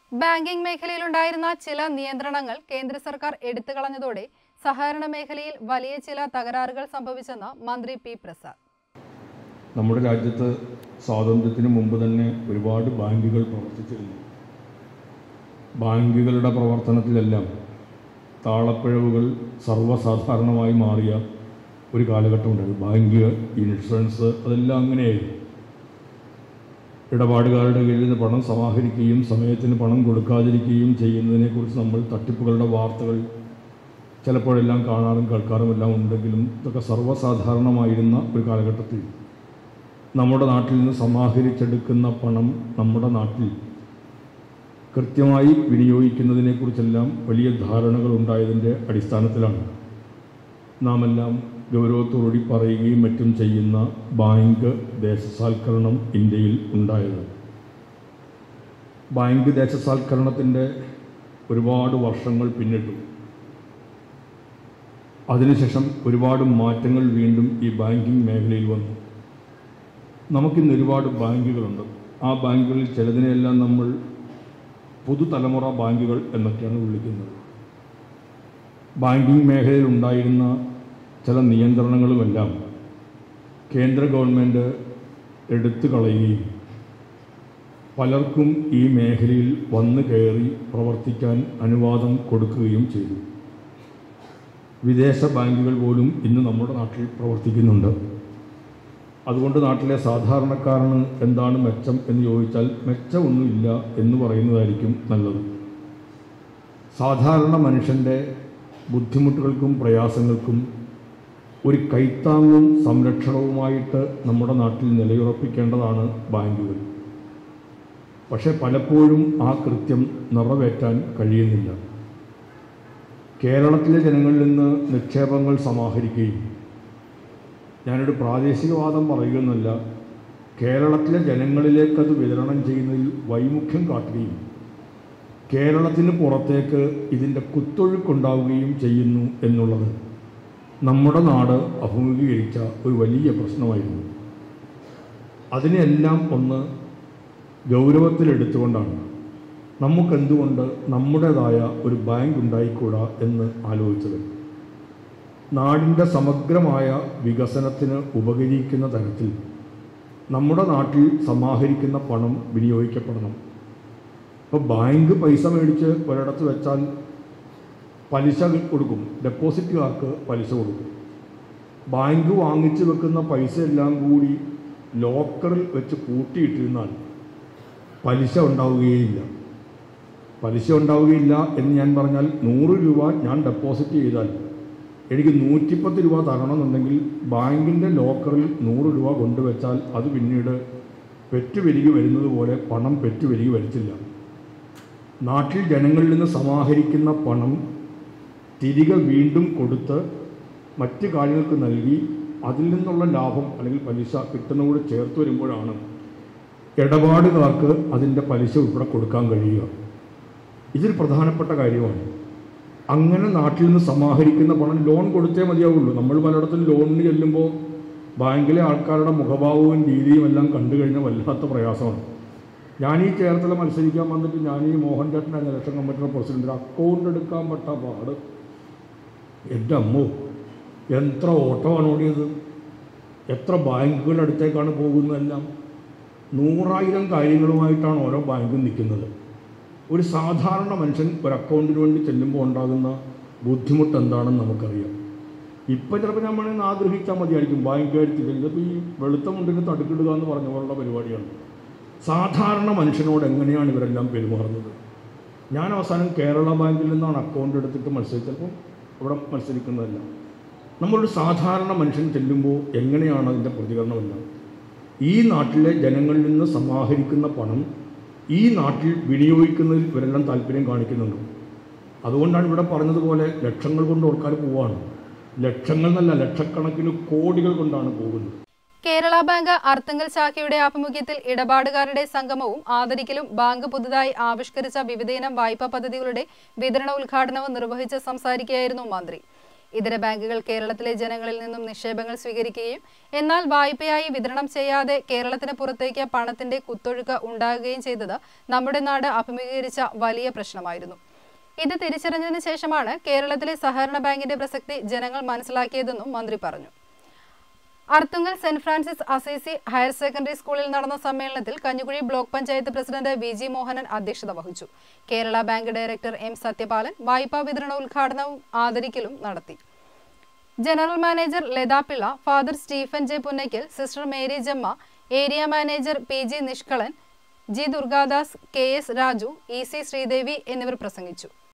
banking മേഖലയിലുണ്ടായിരുന്ന ചില നിയന്ത്രണങ്ങൾ കേന്ദ്ര സർക്കാർ എടുത്തുകളഞ്ഞതോടെ സഹകരണ മേഖലയിൽ വലിയ ചില തകരാറുകൾ സംഭവിച്ചെന്ന് മന്ത്രി പി പ്രസാദ് നമ്മുടെ രാജ്യത്ത് സ്വാതന്ത്ര്യത്തിന് മുമ്പ് തന്നെ ഒരുപാട് ബാങ്കുകൾ പ്രവർത്തിച്ചിരുന്നു ബാങ്കുകളുടെ പ്രവർത്തനത്തിലെല്ലാം താളപ്പിഴവുകൾ സർവ്വസാധാരണമായി മാറിയ ഒരു കാലഘട്ടമുണ്ടായിരുന്നു ബാങ്ക് ഇൻഷുറൻസ് അതെല്ലാം അങ്ങനെയായിരുന്നു ഇടപാടുകാരുടെ കയ്യിൽ നിന്ന് പണം സമാഹരിക്കുകയും സമയത്തിന് പണം കൊടുക്കാതിരിക്കുകയും ചെയ്യുന്നതിനെക്കുറിച്ച് നമ്മൾ തട്ടിപ്പുകളുടെ വാർത്തകൾ ചിലപ്പോഴെല്ലാം കാണാറും കേൾക്കാറും എല്ലാം ഉണ്ടെങ്കിലും ഇതൊക്കെ സർവ്വസാധാരണമായിരുന്ന ഒരു കാലഘട്ടത്തിൽ നമ്മുടെ നാട്ടിൽ നിന്ന് സമാഹരിച്ചെടുക്കുന്ന പണം നമ്മുടെ നാട്ടിൽ കൃത്യമായി വിനിയോഗിക്കുന്നതിനെക്കുറിച്ചെല്ലാം വലിയ ധാരണകൾ ഉണ്ടായതിൻ്റെ അടിസ്ഥാനത്തിലാണ് നാം എല്ലാം ഗൗരവത്തോടുകൂടി പറയുകയും മറ്റും ചെയ്യുന്ന ബാങ്ക് ദേശസാൽക്കരണം ഇന്ത്യയിൽ ഉണ്ടായത് ബാങ്ക് ദേശസാൽക്കരണത്തിൻ്റെ ഒരുപാട് വർഷങ്ങൾ പിന്നിട്ടു അതിനുശേഷം ഒരുപാട് മാറ്റങ്ങൾ വീണ്ടും ഈ ബാങ്കിങ് മേഖലയിൽ വന്നു നമുക്കിന്ന് ഒരുപാട് ബാങ്കുകളുണ്ട് ആ ബാങ്കുകളിൽ ചിലതിനെയെല്ലാം നമ്മൾ പുതുതലമുറ ബാങ്കുകൾ എന്നൊക്കെയാണ് വിളിക്കുന്നത് ബാങ്കിങ് മേഖലയിൽ ഉണ്ടായിരുന്ന ചില നിയന്ത്രണങ്ങളുമെല്ലാം കേന്ദ്ര ഗവൺമെൻറ് എടുത്തു കളയുകയും പലർക്കും ഈ മേഖലയിൽ വന്നു കയറി പ്രവർത്തിക്കാൻ അനുവാദം കൊടുക്കുകയും ചെയ്തു വിദേശ ബാങ്കുകൾ പോലും ഇന്ന് നമ്മുടെ നാട്ടിൽ പ്രവർത്തിക്കുന്നുണ്ട് അതുകൊണ്ട് നാട്ടിലെ സാധാരണക്കാരന് എന്താണ് മെച്ചം എന്ന് ചോദിച്ചാൽ മെച്ചമൊന്നുമില്ല എന്ന് പറയുന്നതായിരിക്കും നല്ലത് സാധാരണ മനുഷ്യൻ്റെ ബുദ്ധിമുട്ടുകൾക്കും പ്രയാസങ്ങൾക്കും ഒരു കൈത്താങ്ങും സംരക്ഷണവുമായിട്ട് നമ്മുടെ നാട്ടിൽ നിലയുറപ്പിക്കേണ്ടതാണ് ബാങ്കുകൾ പക്ഷേ പലപ്പോഴും ആ കൃത്യം നിറവേറ്റാൻ കഴിയുന്നില്ല കേരളത്തിലെ ജനങ്ങളിൽ നിന്ന് നിക്ഷേപങ്ങൾ സമാഹരിക്കുകയും ഞാനൊരു പ്രാദേശികവാദം പറയുന്നല്ല കേരളത്തിലെ ജനങ്ങളിലേക്ക് അത് വിതരണം ചെയ്യുന്നതിൽ വൈമുഖ്യം കാട്ടുകയും കേരളത്തിന് പുറത്തേക്ക് ഇതിൻ്റെ കുത്തൊഴുക്കുണ്ടാവുകയും ചെയ്യുന്നു എന്നുള്ളത് നമ്മുടെ നാട് അഭിമുഖീകരിച്ച ഒരു വലിയ പ്രശ്നമായിരുന്നു അതിനെല്ലാം ഒന്ന് ഗൗരവത്തിലെടുത്തുകൊണ്ടാണ് നമുക്കെന്തുകൊണ്ട് നമ്മുടേതായ ഒരു ബാങ്ക് ഉണ്ടായിക്കൂടാ എന്ന് ആലോചിച്ചത് നാടിൻ്റെ സമഗ്രമായ വികസനത്തിന് ഉപകരിക്കുന്ന തരത്തിൽ നമ്മുടെ നാട്ടിൽ സമാഹരിക്കുന്ന പണം വിനിയോഗിക്കപ്പെടണം ഇപ്പോൾ ബാങ്ക് പൈസ മേടിച്ച് ഒരിടത്ത് വെച്ചാൽ പലിശ കൊടുക്കും ഡെപ്പോസിറ്റുകാർക്ക് പലിശ കൊടുക്കും ബാങ്ക് വാങ്ങിച്ചു വെക്കുന്ന പൈസ എല്ലാം കൂടി ലോക്കറിൽ വെച്ച് കൂട്ടിയിട്ടിരുന്നാൽ പലിശ ഉണ്ടാവുകയില്ല പലിശ ഉണ്ടാവുകയില്ല എന്ന് ഞാൻ പറഞ്ഞാൽ നൂറ് രൂപ ഞാൻ ഡെപ്പോസിറ്റ് ചെയ്താൽ എനിക്ക് നൂറ്റിപ്പത്ത് രൂപ തരണമെന്നുണ്ടെങ്കിൽ ബാങ്കിൻ്റെ ലോക്കറിൽ നൂറ് രൂപ കൊണ്ടുവച്ചാൽ അത് പിന്നീട് പെറ്റുപെരുകി വരുന്നത് പോലെ പണം പെറ്റുപെരുകി വരത്തില്ല നാട്ടിൽ ജനങ്ങളിൽ നിന്ന് സമാഹരിക്കുന്ന പണം തിരികെ വീണ്ടും കൊടുത്ത് മറ്റ് കാര്യങ്ങൾക്ക് നൽകി അതിൽ നിന്നുള്ള ലാഭം അല്ലെങ്കിൽ പലിശ കിട്ടുന്നതോട് ചേർത്ത് വരുമ്പോഴാണ് ഇടപാടുകാർക്ക് അതിൻ്റെ പലിശ ഉൾപ്പെടെ കൊടുക്കാൻ കഴിയുക ഇതൊരു പ്രധാനപ്പെട്ട കാര്യമാണ് അങ്ങനെ നാട്ടിൽ നിന്ന് സമാഹരിക്കുന്ന പണം ലോൺ കൊടുത്തേ മതിയാവുള്ളൂ നമ്മൾ പലയിടത്തും ലോണിന് ചെല്ലുമ്പോൾ ബാങ്കിലെ ആൾക്കാരുടെ മുഖഭാവവും രീതിയും എല്ലാം കണ്ടു കഴിഞ്ഞാൽ വല്ലാത്ത പ്രയാസമാണ് ഞാൻ ഈ ചേർത്തല മത്സരിക്കാൻ വന്നിട്ട് ഞാൻ ഈ മോഹൻ ചേട്ടനാണ് ഇലക്ഷൻ കമ്മിറ്റിയുടെ പ്രസിഡന്റ് അക്കൗണ്ട് എടുക്കാൻ പറ്റ പാട് എൻ്റെ അമ്മോ എത്ര ഓട്ടമാണ് ഓടിയത് എത്ര ബാങ്കുകളുടെ അടുത്തേക്കാണ് പോകുന്നതെല്ലാം നൂറായിരം കാര്യങ്ങളുമായിട്ടാണ് ഓരോ ബാങ്കും നിൽക്കുന്നത് ഒരു സാധാരണ മനുഷ്യൻ ഒരു അക്കൗണ്ടിന് വേണ്ടി ചെല്ലുമ്പോൾ ഉണ്ടാകുന്ന ബുദ്ധിമുട്ട് എന്താണെന്ന് നമുക്കറിയാം ഇപ്പം ചിലപ്പോൾ നമ്മൾ ഇന്ന് ആഗ്രഹിച്ചാൽ മതിയായിരിക്കും ബാങ്കുകാർ ഇതിപ്പോൾ ഈ വെളുത്ത മുണ്ടിന് തടുക്കിടുക എന്ന് പറഞ്ഞ പോലുള്ള പരിപാടിയാണ് സാധാരണ മനുഷ്യനോട് എങ്ങനെയാണ് ഇവരെല്ലാം പെരുമാറുന്നത് ഞാൻ അവസാനം കേരള ബാങ്കിൽ നിന്നാണ് അക്കൗണ്ട് എടുത്തിട്ട് മത്സരിച്ചപ്പോൾ ഇവിടെ മത്സരിക്കുന്നതല്ല നമ്മളൊരു സാധാരണ മനുഷ്യൻ ചെല്ലുമ്പോൾ എങ്ങനെയാണ് അതിൻ്റെ പ്രതികരണമെല്ലാം ഈ നാട്ടിലെ ജനങ്ങളിൽ നിന്ന് സമാഹരിക്കുന്ന പണം ഈ നാട്ടിൽ വിനിയോഗിക്കുന്നതിൽ ഇവരെല്ലാം താല്പര്യം കാണിക്കുന്നുണ്ട് അതുകൊണ്ടാണ് ഇവിടെ പറഞ്ഞതുപോലെ ലക്ഷങ്ങൾ കൊണ്ട് ഓർക്കാൻ പോവാണ് ലക്ഷങ്ങൾ എന്നല്ല ലക്ഷക്കണക്കിന് കോടികൾ കൊണ്ടാണ് പോകുന്നത് കേരള ബാങ്ക് അർത്തുങ്കൽ ശാഖയുടെ ആഭിമുഖ്യത്തിൽ ഇടപാടുകാരുടെ സംഗമവും ആദരിക്കലും ബാങ്ക് പുതുതായി ആവിഷ്കരിച്ച വിവിധയിനം വായ്പാ പദ്ധതികളുടെ വിതരണ ഉദ്ഘാടനവും നിർവഹിച്ച് സംസാരിക്കുകയായിരുന്നു മന്ത്രി ഇതര ബാങ്കുകൾ കേരളത്തിലെ ജനങ്ങളിൽ നിന്നും നിക്ഷേപങ്ങൾ സ്വീകരിക്കുകയും എന്നാൽ വായ്പയായി വിതരണം ചെയ്യാതെ കേരളത്തിന് പുറത്തേക്ക് പണത്തിന്റെ കുത്തൊഴുക്ക് ഉണ്ടാകുകയും ചെയ്തത് നമ്മുടെ നാട് അഭിമുഖീകരിച്ച വലിയ പ്രശ്നമായിരുന്നു ഇത് തിരിച്ചറിഞ്ഞതിന് ശേഷമാണ് കേരളത്തിലെ സഹകരണ ബാങ്കിന്റെ പ്രസക്തി ജനങ്ങൾ മനസ്സിലാക്കിയതെന്നും മന്ത്രി പറഞ്ഞു Arthunkal saint Francis Assisi higher secondary സ്കൂളിൽ നടന്ന സമ്മേളനത്തിൽ Kanjikuzhi block panchayat president V G Mohanan അധ്യക്ഷത വഹിച്ചു Kerala bank director M Sathyapalan വായ്പാ വിതരണ ഉദ്ഘാടനവും ആദരിക്കലും നടത്തി general manager Lathapillai father Stephen J Punnackal sister Mary ജമ്മ area manager P G Nishkalan G Durgadas K S Raju E C Sreedevi എന്നിവർ പ്രസംഗിച്ചു